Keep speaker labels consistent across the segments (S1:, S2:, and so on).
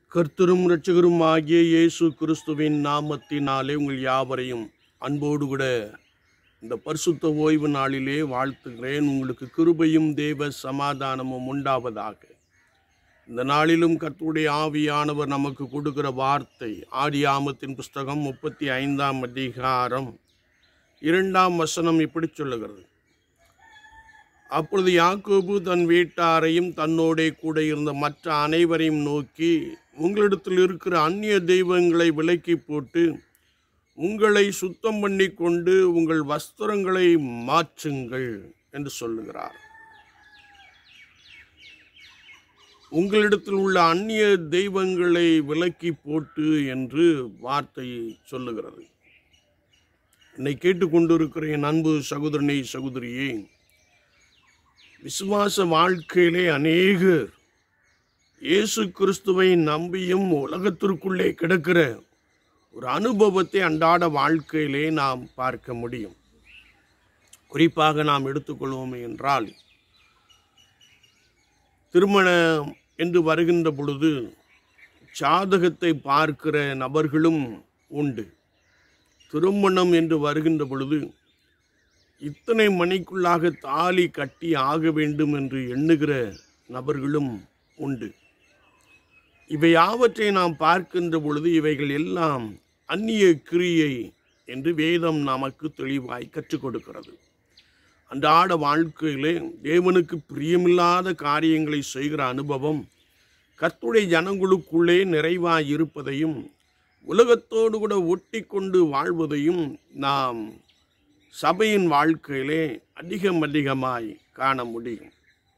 S1: கர்த்தரும் இரட்சகரும் ஆகிய இயேசு கிறிஸ்துவின் நாமத்தினாலே உங்கள் யாவரையும் அன்போடு கூட இந்த பரிசுத்த ஓய்வு நாளிலே வாழ்த்துகிறேன் உங்களுக்கு கிருபையும் தேவ சமாதானமும் உண்டாவதாக இந்த நாளிலும் கர்த்தருடைய ஆவியானவர் நமக்கு கொடுக்கிற வார்த்தை ஆதியாமத்தின் புஸ்தகம் முப்பத்தி ஐந்தாம் அதிகாரம் இரண்டாம் வசனம் இப்படி சொல்லுகிறது அப்பொழுது யாக்கோபு தன் வீட்டாரையும் தன்னோடே கூட இருந்த மற்ற அனைவரையும் நோக்கி உங்களிடத்தில் இருக்கிற அந்நிய தெய்வங்களை விலக்கி போட்டு உங்களை சுத்தம் பண்ணி கொண்டு உங்கள் வஸ்திரங்களை மாற்றுங்கள் என்று சொல்லுகிறார் உங்களிடத்தில் உள்ள அந்நிய தெய்வங்களை விலக்கி போட்டு என்று வார்த்தை சொல்லுகிறது என்னை கேட்டுக்கொண்டிருக்கிற என் அன்பு சகோதரனை சகோதரியே விசுவாச வாழ்க்கையிலே அநேகர் இயேசு கிறிஸ்துவை நம்பியும் உலகத்திற்குள்ளே கிடக்கிற ஒரு அனுபவத்தை அன்றாட வாழ்க்கையிலே நாம் பார்க்க முடியும் குறிப்பாக நாம் எடுத்துக்கொள்வோம் என்றால் திருமணம் என்று வருகின்ற பொழுது ஜாதகத்தை பார்க்கிற நபர்களும் உண்டு திருமணம் என்று வருகின்ற பொழுது இத்தனை மணிக்குள்ளாக தாலி கட்டி ஆக வேண்டும் என்று எண்ணுகிற நபர்களும் உண்டு இவை யாவற்றை நாம் பார்க்கின்ற பொழுது இவைகள் எல்லாம் அந்நிய கிரியை என்று வேதம் நமக்கு தெளிவாய் கற்றுக் கொடுக்கிறது அன்றாட வாழ்க்கையிலே தேவனுக்கு பிரியமில்லாத காரியங்களை செய்கிற அனுபவம் கர்த்துடைய ஜனங்களுக்குள்ளே நிறைவாய் இருப்பதையும் உலகத்தோடு கூட ஒட்டி கொண்டு வாழ்வதையும் நாம் சபையின் வாழ்க்கையிலே அதிகம் அதிகமாய் காண முடியும்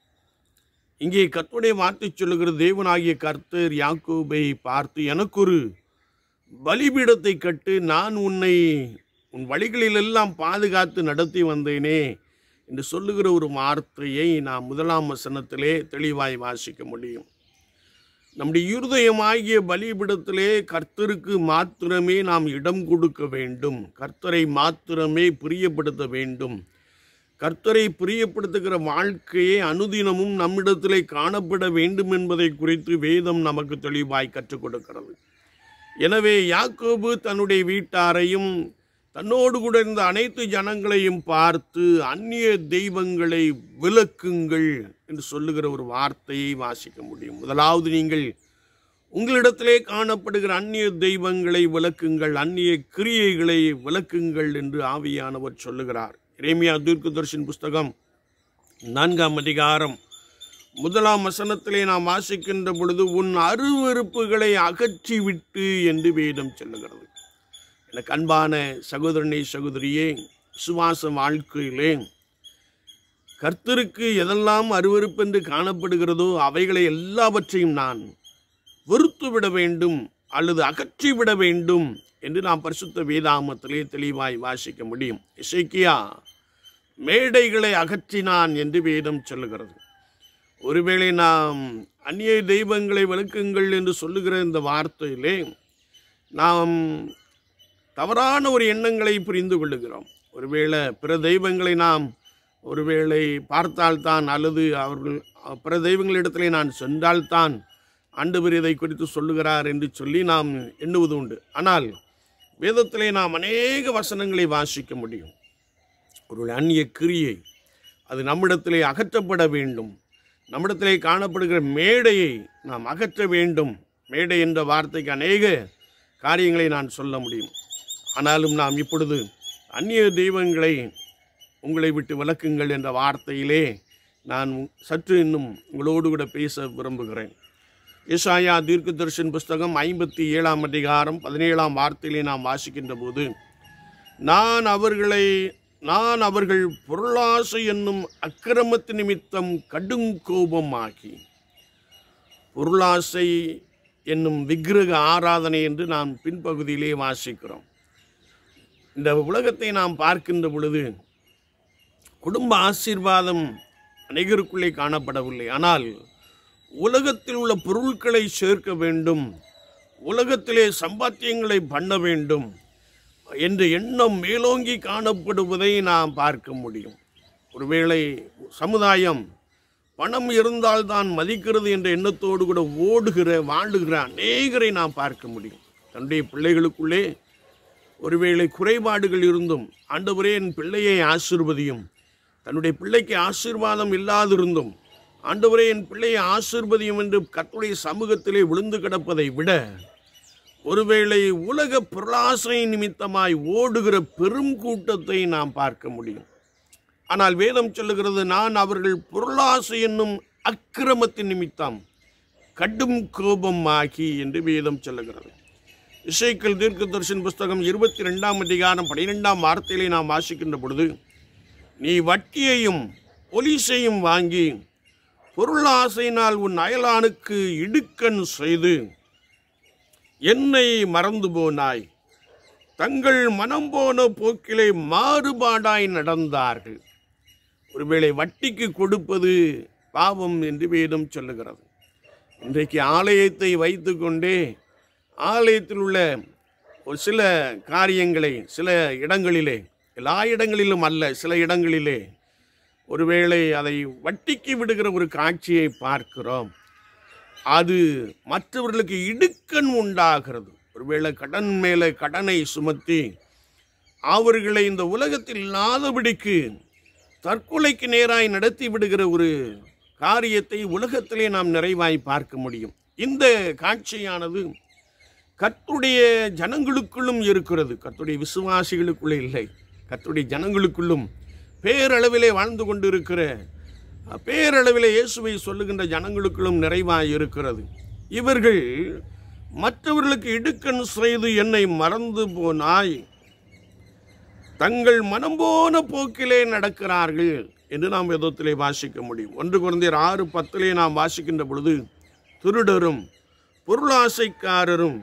S1: இங்கே கர்த்தருடைய வார்த்தை சொல்லுகிற தேவனாகிய கர்த்தர் யாக்கோபை பார்த்து எனக்கு ஒரு பலிபீடத்தை கட்டு நான் உன்னை உன் வழிகளிலெல்லாம் பாதுகாத்து நடத்தி வந்தேனே என்று சொல்லுகிற ஒரு வார்த்தையை நாம் முதலாம் வசனத்திலே தெளிவாய் வாசிக்க முடியும் நம்முடைய இருதயமாகிய பலிபிடத்திலே கர்த்தருக்கு மாத்திரமே நாம் இடம் கொடுக்க வேண்டும் கர்த்தரை மாத்திரமே பிரியப்படுத்த வேண்டும் கர்த்தரை பிரியப்படுத்துகிற வாழ்க்கையை அனுதினமும் நம்மிடத்திலே காணப்பட வேண்டும் என்பதை குறித்து வேதம் நமக்கு தெளிவாய் கற்றுக் கொடுக்கிறது எனவே யாக்கோபு தன்னுடைய வீட்டாரையும் தன்னோடு கூட இருந்த அனைத்து ஜனங்களையும் பார்த்து அந்நிய தெய்வங்களை விலக்குங்கள் என்று சொல்லுகிற ஒரு வார்த்தையை வாசிக்க முடியும் முதலாவது நீங்கள் உங்களிடத்திலே காணப்படுகிற அந்நிய தெய்வங்களை விளக்குங்கள் அந்நிய கிரியைகளை விளக்குங்கள் என்று ஆவியானவர் சொல்லுகிறார் இறைமையா தீர்க்கதர்ஷின் புஸ்தகம் நான்காம் அதிகாரம் முதலாம் வசனத்திலே நாம் வாசிக்கின்ற பொழுது உன் அருவறுப்புகளை அகற்றிவிட்டு என்று வேதம் சொல்லுகிறது எனக்கு அன்பான சகோதரனே சகோதரியே விசுவாச வாழ்க்கையிலே கர்த்தருக்கு எதெல்லாம் அருவருப்பென்று காணப்படுகிறதோ அவைகளை எல்லாவற்றையும் நான் வெறுத்து விட வேண்டும் அல்லது அகற்றி விட வேண்டும் என்று நாம் பரிசுத்த வேதாமத்திலே தெளிவாய் வாசிக்க முடியும் இசைக்கியா மேடைகளை அகற்றினான் என்று வேதம் சொல்லுகிறது ஒருவேளை நாம் அந்நிய தெய்வங்களை விளக்குங்கள் என்று சொல்லுகிற இந்த வார்த்தையிலே நாம் தவறான ஒரு எண்ணங்களை புரிந்து கொள்ளுகிறோம் ஒருவேளை பிற தெய்வங்களை நாம் ஒருவேளை பார்த்தால்தான் அல்லது அவர்கள் பிற தெய்வங்களிடத்திலே நான் சென்றால்தான் ஆண்டவர் இதை குறித்து சொல்லுகிறார் என்று சொல்லி நாம் எண்ணுவது உண்டு ஆனால் வேதத்திலே நாம் அநேக வசனங்களை வாசிக்க முடியும் ஒரு அந்நிய கிரியை அது நம்மிடத்திலே அகற்றப்பட வேண்டும் நம்மிடத்திலே காணப்படுகிற மேடையை நாம் அகற்ற வேண்டும் மேடை என்ற வார்த்தைக்கு அநேக காரியங்களை நான் சொல்ல முடியும் ஆனாலும் நாம் இப்பொழுது அந்நிய தெய்வங்களை உங்களை விட்டு விளக்குங்கள் என்ற வார்த்தையிலே நான் சற்று இன்னும் உங்களோடு கூட பேச விரும்புகிறேன் இசாயா தீர்க்கதர்ஷன் புஸ்தகம் ஐம்பத்தி ஏழாம் அதிகாரம் பதினேழாம் வார்த்தையிலே நாம் வாசிக்கின்ற போது நான் அவர்களை நான் அவர்கள் பொருளாசை என்னும் அக்கிரமத்து நிமித்தம் கடும் கோபமாகி பொருளாசை என்னும் விக்கிரக ஆராதனை என்று நாம் பின்பகுதியிலே வாசிக்கிறோம் இந்த உலகத்தை நாம் பார்க்கின்ற பொழுது குடும்ப ஆசீர்வாதம் அனைவருக்குள்ளே காணப்படவில்லை ஆனால் உலகத்தில் உள்ள பொருட்களை சேர்க்க வேண்டும் உலகத்திலே சம்பாத்தியங்களை பண்ண வேண்டும் என்ற எண்ணம் மேலோங்கி காணப்படுவதை நாம் பார்க்க முடியும் ஒருவேளை சமுதாயம் பணம் இருந்தால் தான் மதிக்கிறது என்ற எண்ணத்தோடு கூட ஓடுகிற வாழுகிற அநேகரை நாம் பார்க்க முடியும் தன்னுடைய பிள்ளைகளுக்குள்ளே ஒருவேளை குறைபாடுகள் இருந்தும் ஆண்டவரே என் பிள்ளையை ஆசிர்வதியும் தன்னுடைய பிள்ளைக்கு ஆசீர்வாதம் இல்லாதிருந்தும் ஆண்டவரே என் பிள்ளையை ஆசிர்வதியும் என்று கர்த்தருடைய சமூகத்திலே விழுந்து கிடப்பதை விட ஒருவேளை உலக பொருளாசை நிமித்தமாய் ஓடுகிற பெரும் கூட்டத்தை நாம் பார்க்க முடியும் ஆனால் வேதம் சொல்லுகிறது நான் அவர்கள் பொருளாசை என்னும் அக்கிரமத்தின் நிமித்தம் கடும் கோபம் ஆகி என்று வேதம் சொல்லுகிறது இசைக்கல் தீர்க்கதர்ஷன் புஸ்தகம் இருபத்தி ரெண்டாம் அதிகாரம் பனிரெண்டாம் வார்த்தையிலே நாம் வாசிக்கின்ற பொழுது நீ வட்டியையும் பொலிசையும் வாங்கி பொருளாசையினால் உன் அயலானுக்கு இடுக்கண் செய்து என்னை மறந்து போனாய் தங்கள் மனம் போன போக்கிலே மாறுபாடாய் நடந்தார்கள் ஒருவேளை வட்டிக்கு கொடுப்பது பாவம் என்று வேதம் சொல்லுகிறது இன்றைக்கு ஆலயத்தை வைத்துக்கொண்டே ஆலயத்தில் உள்ள ஒரு சில காரியங்களை சில இடங்களிலே எல்லா இடங்களிலும் அல்ல சில இடங்களிலே ஒருவேளை அதை வட்டிக்கு விடுகிற ஒரு காட்சியை பார்க்கிறோம் அது மற்றவர்களுக்கு இடுக்கண் உண்டாகிறது ஒருவேளை கடன் மேலே கடனை சுமத்தி அவர்களை இந்த உலகத்தில் இல்லாதபடிக்கு தற்கொலைக்கு நேராய் நடத்தி விடுகிற ஒரு காரியத்தை உலகத்திலே நாம் நிறைவாய் பார்க்க முடியும் இந்த காட்சியானது கர்த்தருடைய ஜனங்களுக்குள்ளும் இருக்கிறது கர்த்தருடைய விசுவாசிகளுக்குள்ளே இல்லை கர்த்தருடைய ஜனங்களுக்குள்ளும் பேரளவிலே வாழ்ந்து கொண்டிருக்கிற பேரளவிலே இயேசுவை சொல்லுகின்ற ஜனங்களுக்குள்ளும் நிறைவாய் இருக்கிறது இவர்கள் மற்றவர்களுக்கு இடுக்கண் செய்து என்னை மறந்து போனாய் தங்கள் மனம் போன போக்கிலே நடக்கிறார்கள் என்று நாம் வேதத்திலே வாசிக்க முடியும் ஒன்று குழந்தையர் ஆறு பத்திலே நாம் வாசிக்கின்ற பொழுது திருடரும் பொருளாசைக்காரரும்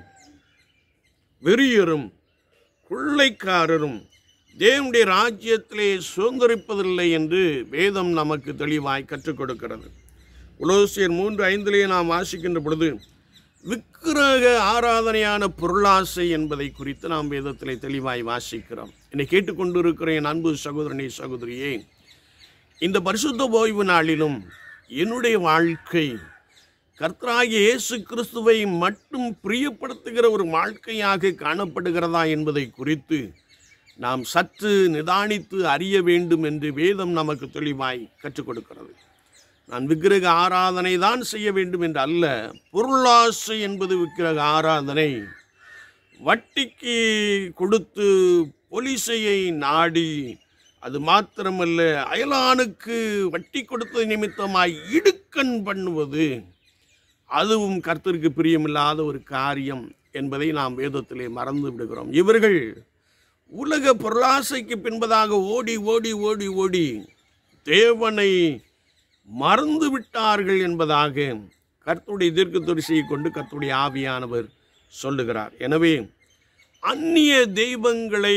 S1: வெறியரும் கொள்ளைக்காரரும் தேவனுடைய ராஜ்யத்திலே சுதந்திரிப்பதில்லை என்று வேதம் நமக்கு தெளிவாய் கற்றுக் கொடுக்கிறது உலோசியர் மூன்று ஐந்திலே நாம் வாசிக்கின்ற பொழுது விக்கிரக ஆராதனையான பொருளாசை என்பதை குறித்து நாம் வேதத்திலே தெளிவாய் வாசிக்கிறோம் என்னை கேட்டுக்கொண்டிருக்கிற என் அன்பு சகோதரனே சகோதரியே இந்த பரிசுத்த ஓய்வு நாளிலும் என்னுடைய வாழ்க்கை கர்த்தராகிய இயேசு கிறிஸ்துவை மட்டும் பிரியப்படுத்துகிற ஒரு வாழ்க்கையாக காணப்படுகிறதா என்பதை குறித்து நாம் சற்று நிதானித்து அறிய வேண்டும் என்று வேதம் நமக்கு தெளிவாய் கற்றுக் கொடுக்கிறது நான் விக்கிரக ஆராதனை தான் செய்ய வேண்டும் என்று அல்ல பொருளாசை என்பது விக்கிரக ஆராதனை வட்டிக்கு கொடுத்து பொலிசையை நாடி அது மாத்திரமல்ல அயலானுக்கு வட்டி கொடுத்தது நிமித்தமாய் இடுக்கண் பண்ணுவது அதுவும் கர்த்தருக்கு பிரியமில்லாத ஒரு காரியம் என்பதை நாம் வேதத்திலே மறந்து விடுகிறோம் இவர்கள் உலக பொருளாசைக்கு பின்பதாக ஓடி ஓடி ஓடி ஓடி தேவனை மறந்து விட்டார்கள் என்பதாக கர்த்தருடைய தீர்க்க தரிசியை கொண்டு கர்த்தருடைய ஆவியானவர் சொல்லுகிறார் எனவே அந்நிய தெய்வங்களை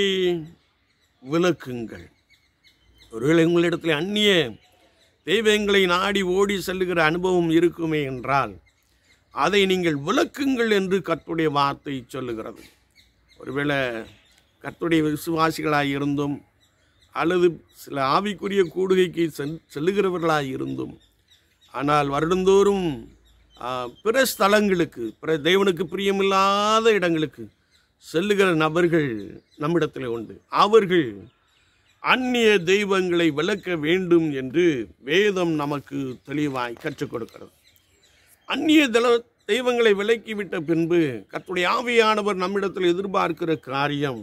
S1: விலக்குங்கள் ஒருவேளை உங்களிடத்தில் அந்நிய தெய்வங்களை நாடி ஓடி செல்லுகிற அனுபவம் இருக்குமே என்றால் அதை நீங்கள் விளக்குங்கள் என்று கர்த்தருடைய வார்த்தை சொல்லுகிறது ஒருவேளை கர்த்தருடைய விசுவாசிகளாய் இருந்தும் அல்லது சில ஆவிக்குரிய கூடுகைக்கு செல் செல்லுகிறவர்களாய் இருந்தும் ஆனால் வருடந்தோறும் ஆ, பிற ஸ்தலங்களுக்கு பிற தேவனுக்கு பிரியமில்லாத இடங்களுக்கு செல்லுகிற நபர்கள் நம்மிடத்தில் உண்டு அவர்கள் அந்நிய தெய்வங்களை விளக்க வேண்டும் என்று வேதம் நமக்கு தெளிவாய் கற்றுக் கொடுக்கிறது அந்நிய தல தெய்வங்களை விலக்கிவிட்ட பின்பு கர்த்தருடைய ஆவியானவர் நம்மிடத்தில் எதிர்பார்க்கிற காரியம்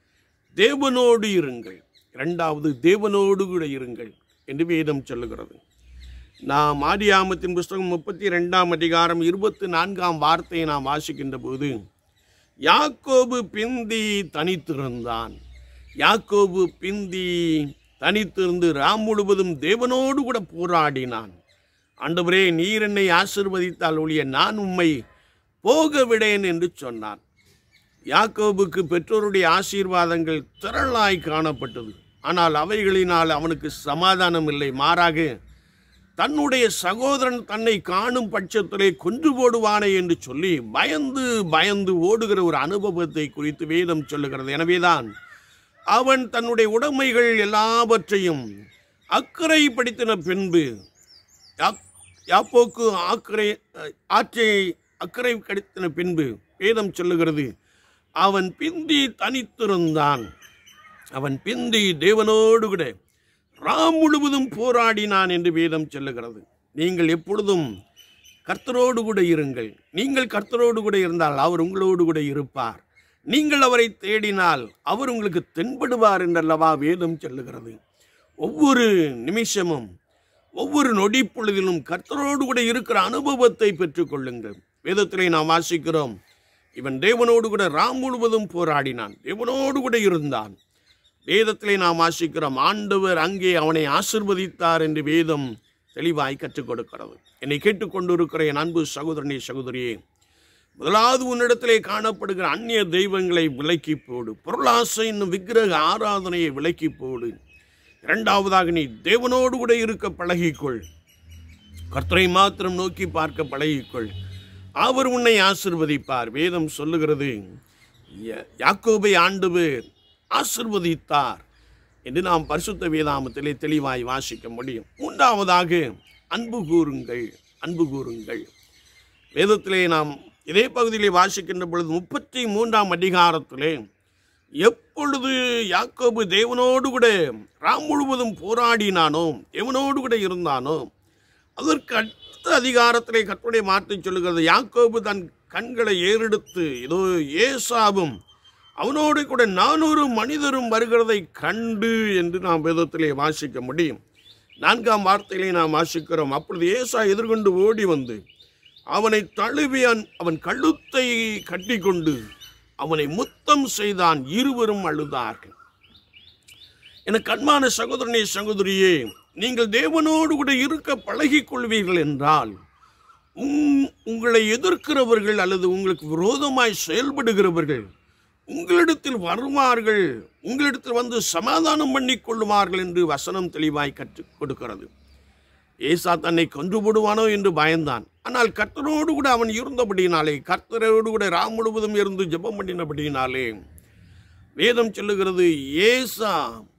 S1: தேவனோடு இருங்கள் இரண்டாவது தேவனோடு கூட இருங்கள் என்று வேதம் சொல்லுகிறது நாம் ஆதியாமத்தின் புஸ்தகம் முப்பத்தி ரெண்டாம் அதிகாரம் இருபத்தி நான்காம் வார்த்தையை நாம் வாசிக்கின்ற போது யாக்கோபு பிந்தி தனித்திருந்தான் யாக்கோபு பிந்தி தனித்திருந்து ராம் முழுவதும் தேவனோடு கூட போராடினான் ஆண்டவரே நீர் என்னை ஆசிர்வதித்தால் ஒழிய நான் உம்மை போக விடேன் என்று சொன்னான் யாக்கோபுக்கு பெற்றோருடைய ஆசீர்வாதங்கள் திரளாய் காணப்பட்டது ஆனால் அவைகளினால் அவனுக்கு சமாதானம் இல்லை மாறாக தன்னுடைய சகோதரன் தன்னை காணும் பட்சத்திலே கொன்று போடுவானே என்று சொல்லி பயந்து பயந்து ஓடுகிற ஒரு அனுபவத்தை குறித்து வேதம் சொல்லுகிறது எனவேதான் அவன் தன்னுடைய உடைமைகள் எல்லாவற்றையும் அக்கறைப்படுத்தின பின்பு யா- யாப்போக்கு ஆக்கரை ஆற்றை அக்கறை கடித்தன பின்பு வேதம் சொல்லுகிறது அவன் பிந்தி தனித்திருந்தான் அவன் பிந்தி தேவனோடு கூட ராம் முழுவதும் போராடினான் என்று வேதம் சொல்லுகிறது நீங்கள் எப்பொழுதும் கர்த்தரோடு கூட இருங்கள் நீங்கள் கர்த்தரோடு கூட இருந்தால் அவர் உங்களோடு கூட இருப்பார் நீங்கள் அவரை தேடினால் அவர் உங்களுக்கு தென்படுவார் என்றல்லவா வேதம் சொல்லுகிறது ஒவ்வொரு நிமிஷமும் ஒவ்வொரு நொடி பொழுதிலும் கர்த்தரோடு கூட இருக்கிற அனுபவத்தை பெற்றுக்கொள்ளுங்கள் வேதத்திலே நாம் வாசிக்கிறோம் இவன் தேவனோடு கூட ராம் முழுவதும் போராடினான் தேவனோடு கூட இருந்தான் வேதத்திலே நாம் வாசிக்கிறோம் ஆண்டவர் அங்கே அவனை ஆசிர்வதித்தார் என்று வேதம் தெளிவாய் கற்றுக் கொடுக்கிறது என்னை கேட்டுக்கொண்டிருக்கிற என் அன்பு சகோதரனே சகோதரியே முதலாவது உன்னிடத்திலே காணப்படுகிற அந்நிய தெய்வங்களை விலக்கி போடு பொருளாசை என்னும் விக்கிரக ஆராதனையை விலக்கி போடு இரண்டாவதாக நீ தேவனோடு கூட இருக்க பழகிக்கொள் கர்த்தரை மாத்திரம் நோக்கி பார்க்க பழகிக்கொள் அவர் உன்னை ஆசிர்வதிப்பார் வேதம் சொல்லுகிறது ய- யாக்கோபை ஆண்டவர் ஆசிர்வதித்தார் என்று நாம் பரிசுத்த வேதாமத்திலே தெளிவாய் வாசிக்க முடியும் மூன்றாவதாக அன்பு கூறுங்கள் அன்பு கூறுங்கள் வேதத்திலே நாம் இதே பகுதியிலே வாசிக்கின்ற பொழுது முப்பத்தி மூன்றாம் அதிகாரத்திலே எப்பொழுது யாக்கோபு தேவனோடு கூட ராம் முழுவதும் போராடினானோ தேவனோடு கூட இருந்தானோ அதற்கு அடுத்த அதிகாரத்திலே கற்பனை மாற்றி சொல்லுகிறது யாக்கோபு தன் கண்களை ஏறெடுத்து இதோ ஏசாவும் அவனோடு கூட நானூறு மனிதரும் வருகிறதை கண்டு என்று நாம் வேதத்திலே வாசிக்க முடியும் நான்காம் வார்த்தையிலே நாம் வாசிக்கிறோம் அப்பொழுது ஏசா எதிர்கொண்டு ஓடி வந்து அவனை தழுவி அவன்- அவன் கழுத்தை கட்டிக்கொண்டு அவனை முத்தம் செய்தான் இருவரும் அழுதார்கள் என கண்மான சகோதரனே சகோதரியே நீங்கள் தேவனோடு கூட இருக்க பழகிக் கொள்வீர்கள் என்றால் உங்- உங்களை எதிர்க்கிறவர்கள் அல்லது உங்களுக்கு விரோதமாய் செயல்படுகிறவர்கள் உங்களிடத்தில் வருவார்கள் உங்களிடத்தில் வந்து சமாதானம் பண்ணி கொள்ளுவார்கள் என்று வசனம் தெளிவாய் கற்றுக் கொடுக்கிறது ஏசா தன்னை கொன்று போடுவானோ என்று பயந்தான் ஆனால் கர்த்தரோடு கூட அவன் இருந்தபடியினாலே கர்த்தரோடு கூட ராம் முழுவதும் இருந்து ஜெபம் பண்ணினபடியினாலே வேதம் சொல்லுகிறது ஏசா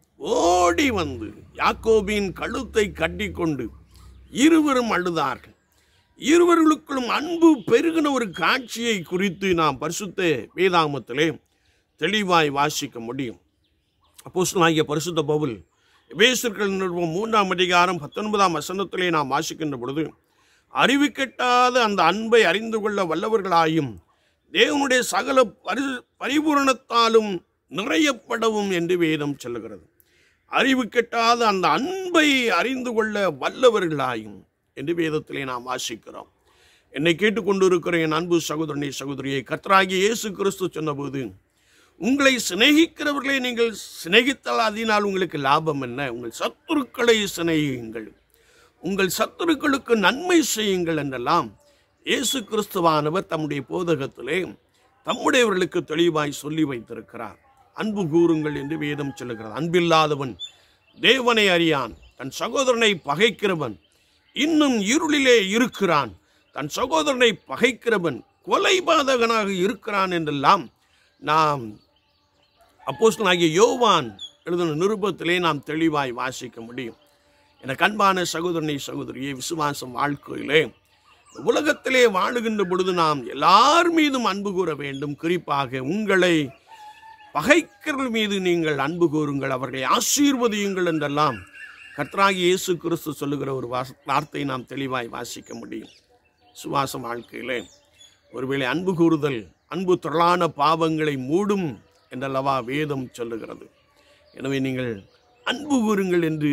S1: ஓடி வந்து யாக்கோபின் கழுத்தை கட்டிக்கொண்டு இருவரும் அழுதார்கள் இருவர்களுக்குள்ளும் அன்பு பெருகின ஒரு காட்சியை குறித்து நாம் பரிசுத்த வேதாமத்திலே தெளிவாய் வாசிக்க முடியும் அப்போஸ்தலனாகிய பரிசுத்த பவுல் எபேசியர்கள் நிறுவனம் மூன்றாம் அதிகாரம் பத்தொன்பதாம் வசனத்திலே நாம் வாசிக்கின்ற பொழுது அறிவு கெட்டாத அந்த அன்பை அறிந்து கொள்ள வல்லவர்களாயும் தேவனுடைய சகல பரி பரிபூரணத்தாலும் நிறையப்படவும் என்று வேதம் சொல்லுகிறது அறிவு கெட்டாத அந்த அன்பை அறிந்து கொள்ள வல்லவர்களாயும் என்று வேதத்திலே நாம் வாசிக்கிறோம் என்னை கேட்டுக்கொண்டிருக்கிற என் அன்பு சகோதரனை சகோதரியை கர்த்தராகிய இயேசு கிறிஸ்து சொன்னபோது உங்களை சிநேகிக்கிறவர்களை நீங்கள் சிநேகித்தால் அதனால் உங்களுக்கு லாபம் என்ன உங்கள் சத்துருக்களை சிநேகியுங்கள் உங்கள் சத்துருக்களுக்கு நன்மை செய்யுங்கள் என்றெல்லாம் இயேசு கிறிஸ்துவானவர் தம்முடைய போதகத்திலே தம்முடையவர்களுக்கு தெளிவாய் சொல்லி வைத்திருக்கிறார் அன்பு கூறுங்கள் என்று வேதம் சொல்லுகிறது அன்பில்லாதவன் தேவனை அறியான் தன் சகோதரனை பகைக்கிறவன் இன்னும் இருளிலே இருக்கிறான் தன் சகோதரனை பகைக்கிறவன் கொலைபாதகனாக இருக்கிறான் என்றெல்லாம் நாம் அப்போஸ்தலனாகிய யோவான் எழுதின நிருபத்திலே நாம் தெளிவாய் வாசிக்க முடியும் என கண்பான சகோதரனை சகோதரியை விசுவாசம் வாழ்க்கையிலே உலகத்திலே வாழுகின்ற பொழுது நாம் எல்லார் மீதும் அன்பு கூற வேண்டும் குறிப்பாக உங்களை பகைக்கிறவர்கள் மீது நீங்கள் அன்பு கூறுங்கள் அவர்களை ஆசீர்வதியுங்கள் என்றெல்லாம் கர்த்தராகி இயேசு கிறிஸ்து சொல்லுகிற ஒரு வாச- வார்த்தை நாம் தெளிவாய் வாசிக்க முடியும் சுவாசம் வாழ்க்கையிலே ஒருவேளை அன்பு கூறுதல் அன்பு தொழான பாவங்களை மூடும் என்றல்லவா வேதம் சொல்லுகிறது எனவே நீங்கள் அன்பு கூறுங்கள் என்று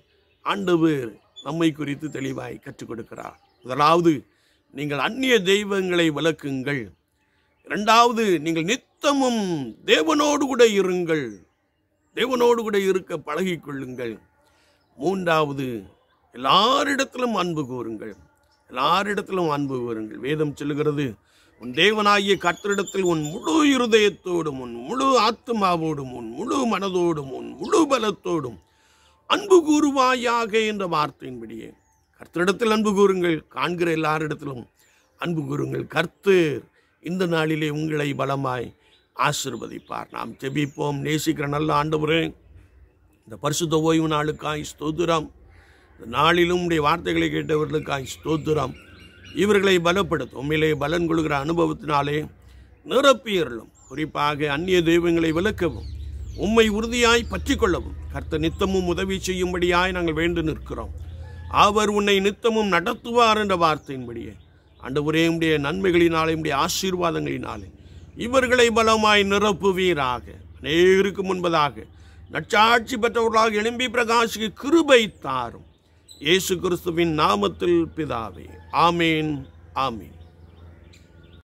S1: ஆண்டவர் நம்மை குறித்து தெளிவாய் கற்றுக் கொடுக்கிறார் முதலாவது நீங்கள் அந்நிய தெய்வங்களை விளக்குங்கள் இரண்டாவது நீங்கள் நித்தமும் தேவனோடு கூட இருங்கள் தேவனோடு கூட இருக்க பழகிக் கொள்ளுங்கள் மூன்றாவது எல்லாரிடத்திலும் அன்பு கூறுங்கள் எல்லாரிடத்திலும் அன்பு கூறுங்கள் வேதம் சொல்லுகிறது உன் தேவனாகிய கர்த்தரிடத்தில் உன் முழு இருதயத்தோடும் உன் முழு ஆத்மாவோடும் உன் முழு மனதோடும் உன் முழு பலத்தோடும் அன்பு கூறுவாயாக என்ற வார்த்தையின்படியே கர்த்தரிடத்தில் அன்பு கூறுங்கள் காண்கிற எல்லாரிடத்திலும் அன்பு கூறுங்கள் கர்த்தர் இந்த நாளிலே உங்களை பலமாய் ஆசிர்வதிப்பார் நாம் ஜெபிப்போம் நேசிக்கிற நல்ல ஆண்டவரே இந்த பரிசுத்த ஓய்வு நாளுக்காய் ஸ்தோத்திரம் இந்த நாளிலும் உடைய வார்த்தைகளை கேட்டவர்களுக்காய் ஸ்தோத்திரம் இவர்களை பலப்படுத்தும் உண்மையிலே பலன் கொள்கிற அனுபவத்தினாலே நிரப்பியறலும் குறிப்பாக அந்நிய தெய்வங்களை விளக்கவும் உம்மை உறுதியாய் பற்றி கொள்ளவும் கர்த்த நித்தமும் உதவி செய்யும்படியாய் நாங்கள் வேண்டு நிற்கிறோம் அவர் உன்னை நித்தமும் நடத்துவார் என்ற வார்த்தையின்படியே ஆண்டவரே உடைய நன்மைகளினாலே உடைய ஆசீர்வாதங்களினாலே இவர்களை பலமாய் நிரப்புவீராக அநேகருக்கு முன்பதாக நற்சாட்சி பெற்றவர்களாக எழும்பி பிரகாசிக்கு கிருபை தாரும் இயேசு கிறிஸ்துவின் நாமத்தில் பிதாவே ஆமேன் ஆமீன்